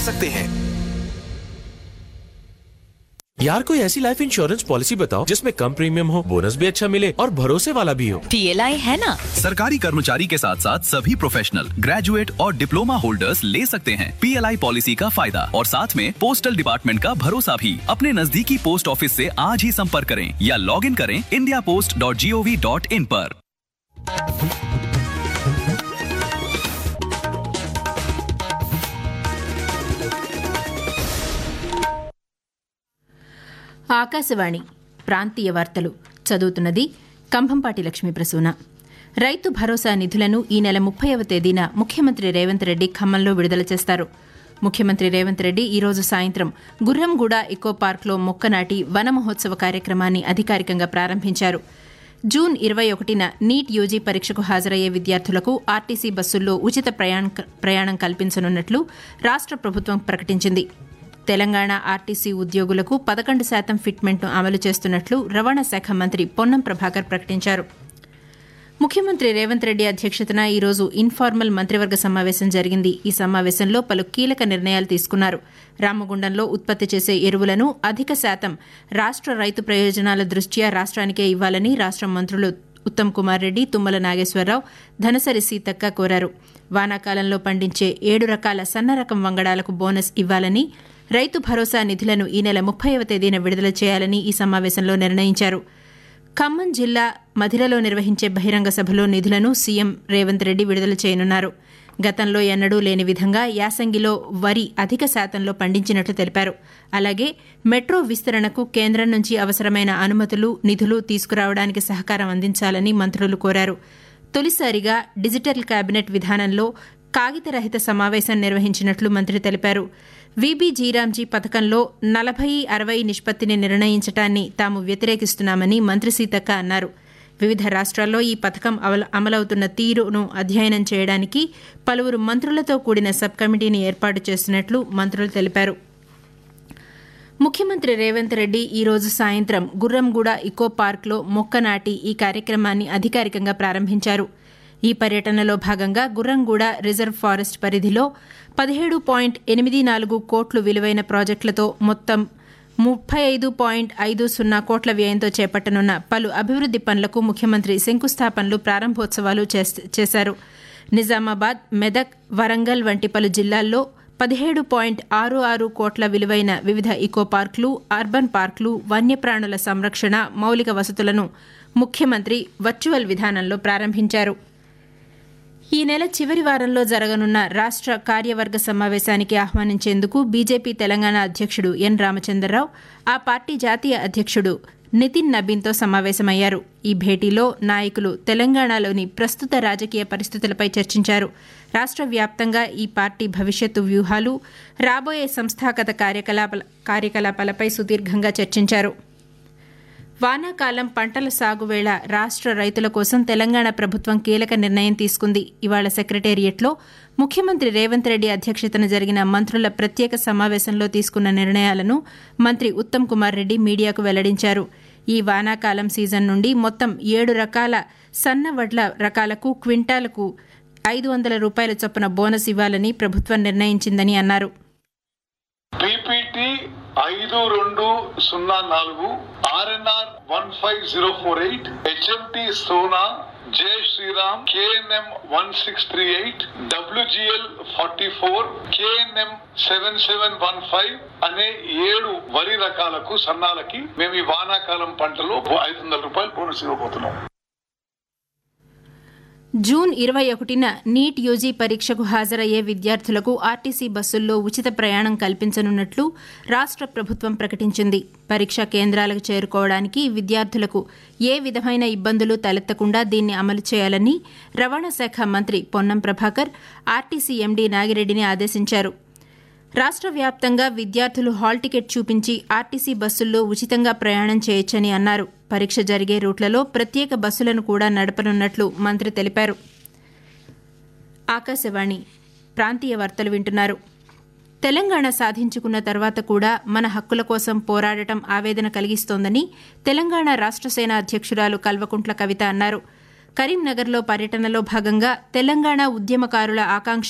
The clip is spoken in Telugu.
सकते हैं यार कोई ऐसी लाइफ इंश्योरेंस पॉलिसी बताओ जिसमें कम प्रीमियम हो बोनस भी अच्छा मिले और भरोसे वाला भी हो पीएलआई है ना सरकारी कर्मचारी के साथ साथ सभी प्रोफेशनल ग्रेजुएट और डिप्लोमा होल्डर्स ले सकते हैं पीएलआई पॉलिसी का फायदा और साथ में पोस्टल डिपार्टमेंट का भरोसा भी अपने नजदीकी पोस्ट ऑफिस से आज ही संपर्क करें या लॉग इन करें India post dot G O V dot in पर ఆకాశవాణి ప్రాంతీయ వార్తలు చదువుతున్నది కంభంపాటి లక్ష్మీ ప్రసూన రైతు భరోసా నిధులను ఈ నెల ముప్పైవ తేదీన ముఖ్యమంత్రి రేవంత్ రెడ్డి ఖమ్మంలో విడుదల చేస్తారు ముఖ్యమంత్రి రేవంత్ రెడ్డి ఈరోజు సాయంత్రం గుర్రంగూడ ఎకో పార్క్లో మొక్క నాటి వన మహోత్సవ కార్యక్రమాన్ని అధికారికంగా ప్రారంభించారు జూన్ ఇరవై ఒకటిన నీట్ యూజీ పరీక్షకు హాజరయ్యే విద్యార్థులకు ఆర్టీసీ బస్సుల్లో ఉచిత ప్రయాణ ప్రయాణం కల్పించనున్నట్లు రాష్ట్ర ప్రభుత్వం ప్రకటించింది తెలంగాణ ఆర్టీసీ ఉద్యోగులకు పదకొండు శాతం ఫిట్మెంట్ను అమలు చేస్తున్నట్లు రవాణా శాఖ మంత్రి పొన్నం ప్రభాకర్ ప్రకటించారు ముఖ్యమంత్రి రేవంత్ రెడ్డి అధ్యక్షతన ఈరోజు ఇన్ఫార్మల్ మంత్రివర్గ సమావేశం జరిగింది ఈ సమావేశంలో పలు కీలక నిర్ణయాలు తీసుకున్నారు రామగుండంలో ఉత్పత్తి చేసే ఎరువులను అధిక శాతం రాష్ట్ర రైతు ప్రయోజనాల దృష్ట్యా రాష్ట్రానికే ఇవ్వాలని రాష్ట్ర మంత్రులు ఉత్తమ్ కుమార్ రెడ్డి తుమ్మల నాగేశ్వరరావు ధనసరి సీతక్క కోరారు వానాకాలంలో పండించే ఏడు రకాల సన్న రకం వంగడాలకు బోనస్ ఇవ్వాలని రైతు భరోసా నిధులను ఈ నెల ముప్పైవ తేదీన విడుదల చేయాలని ఈ సమావేశంలో నిర్ణయించారు ఖమ్మం జిల్లా మధిరలో నిర్వహించే బహిరంగ సభలో నిధులను సీఎం రేవంత్ రెడ్డి విడుదల చేయనున్నారు గతంలో ఎన్నడూ లేని విధంగా యాసంగిలో వరి అధిక శాతంలో పండించినట్లు తెలిపారు అలాగే మెట్రో విస్తరణకు కేంద్రం నుంచి అవసరమైన అనుమతులు నిధులు తీసుకురావడానికి సహకారం అందించాలని మంత్రులు కోరారు తొలిసారిగా డిజిటల్ కేబినెట్ విధానంలో కాగితరహిత సమావేశం నిర్వహించినట్లు మంత్రి తెలిపారు వీబీ జీరాంజీ పథకంలో నలభై అరవై నిష్పత్తిని నిర్ణయించటాన్ని తాము వ్యతిరేకిస్తున్నామని మంత్రి సీతక్క అన్నారు వివిధ రాష్ట్రాల్లో ఈ పథకం అమలవుతున్న తీరును అధ్యయనం చేయడానికి పలువురు మంత్రులతో కూడిన సబ్ కమిటీని ఏర్పాటు చేస్తున్నట్లు మంత్రులు తెలిపారు ముఖ్యమంత్రి రేవంత్ రెడ్డి ఈరోజు సాయంత్రం గుర్రంగూడ ఇకో పార్క్లో మొక్క నాటి ఈ కార్యక్రమాన్ని అధికారికంగా ప్రారంభించారు ఈ పర్యటనలో భాగంగా గుర్రంగూడ రిజర్వ్ ఫారెస్ట్ పరిధిలో పదిహేడు పాయింట్ ఎనిమిది నాలుగు కోట్లు విలువైన ప్రాజెక్టులతో మొత్తం ముప్పై ఐదు పాయింట్ ఐదు సున్నా కోట్ల వ్యయంతో చేపట్టనున్న పలు అభివృద్ది పనులకు ముఖ్యమంత్రి శంకుస్థాపనలు ప్రారంభోత్సవాలు చేశారు నిజామాబాద్ మెదక్ వరంగల్ వంటి పలు జిల్లాల్లో పదిహేడు పాయింట్ ఆరు ఆరు కోట్ల విలువైన వివిధ ఇకో పార్కులు అర్బన్ పార్కులు వన్యప్రాణుల సంరక్షణ మౌలిక వసతులను ముఖ్యమంత్రి వర్చువల్ విధానంలో ప్రారంభించారు ఈ నెల చివరి వారంలో జరగనున్న రాష్ట్ర కార్యవర్గ సమావేశానికి ఆహ్వానించేందుకు బీజేపీ తెలంగాణ అధ్యక్షుడు ఎన్ రామచంద్రరావు ఆ పార్టీ జాతీయ అధ్యక్షుడు నితిన్ నబీన్తో సమావేశమయ్యారు ఈ భేటీలో నాయకులు తెలంగాణలోని ప్రస్తుత రాజకీయ పరిస్థితులపై చర్చించారు రాష్ట్ర వ్యాప్తంగా ఈ పార్టీ భవిష్యత్తు వ్యూహాలు రాబోయే సంస్థాగత కార్యకలాపాల కార్యకలాపాలపై సుదీర్ఘంగా చర్చించారు వానాకాలం పంటల సాగు వేళ రాష్ట్ర రైతుల కోసం తెలంగాణ ప్రభుత్వం కీలక నిర్ణయం తీసుకుంది ఇవాళ సెక్రటేరియట్లో ముఖ్యమంత్రి రేవంత్ రెడ్డి అధ్యక్షతన జరిగిన మంత్రుల ప్రత్యేక సమావేశంలో తీసుకున్న నిర్ణయాలను మంత్రి ఉత్తమ్ కుమార్ రెడ్డి మీడియాకు వెల్లడించారు ఈ వానాకాలం సీజన్ నుండి మొత్తం ఏడు రకాల సన్న వడ్ల రకాలకు క్వింటాలకు ఐదు వందల రూపాయల చొప్పున బోనస్ ఇవ్వాలని ప్రభుత్వం నిర్ణయించిందని అన్నారు పీపీటీ ఐదు రెండు సున్నా నాలుగు RNR one five zero four eight HMT Sona Jai Sriram KNM one six three eight WGL forty four KNM seven seven one five అనే ఏడు వరి రకాలకు సన్నాలకి మేము ఈ వానాకాలం పంటలో ఐదు వందల రూపాయలు బోనస్ ఇవ్వబోతున్నాం జూన్ ఇరవై ఒకటిన నీట్ యూజీ పరీక్షకు హాజరయ్యే విద్యార్థులకు ఆర్టీసీ బస్సుల్లో ఉచిత ప్రయాణం కల్పించనున్నట్లు రాష్ట్ర ప్రభుత్వం ప్రకటించింది పరీక్షా కేంద్రాలకు చేరుకోవడానికి విద్యార్థులకు ఏ విధమైన ఇబ్బందులు తలెత్తకుండా దీన్ని అమలు చేయాలని రవాణా శాఖ మంత్రి పొన్నం ప్రభాకర్ ఆర్టీసీ ఎండీ నాగిరెడ్డిని ఆదేశించారు రాష్ట్ర వ్యాప్తంగా విద్యార్థులు హాల్ టికెట్ చూపించి ఆర్టీసీ బస్సుల్లో ఉచితంగా ప్రయాణం చేయొచ్చని అన్నారు పరీక్ష జరిగే రూట్లలో ప్రత్యేక బస్సులను కూడా నడపనున్నట్లు మంత్రి తెలిపారు ఆకాశవాణి ప్రాంతీయ వార్తలు వింటున్నారు తెలంగాణ సాధించుకున్న తర్వాత కూడా మన హక్కుల కోసం పోరాడటం ఆవేదన కలిగిస్తోందని తెలంగాణ రాష్ట్ర సేన అధ్యక్షురాలు కల్వకుంట్ల కవిత అన్నారు కరీంనగర్లో పర్యటనలో భాగంగా తెలంగాణ ఉద్యమకారుల ఆకాంక్ష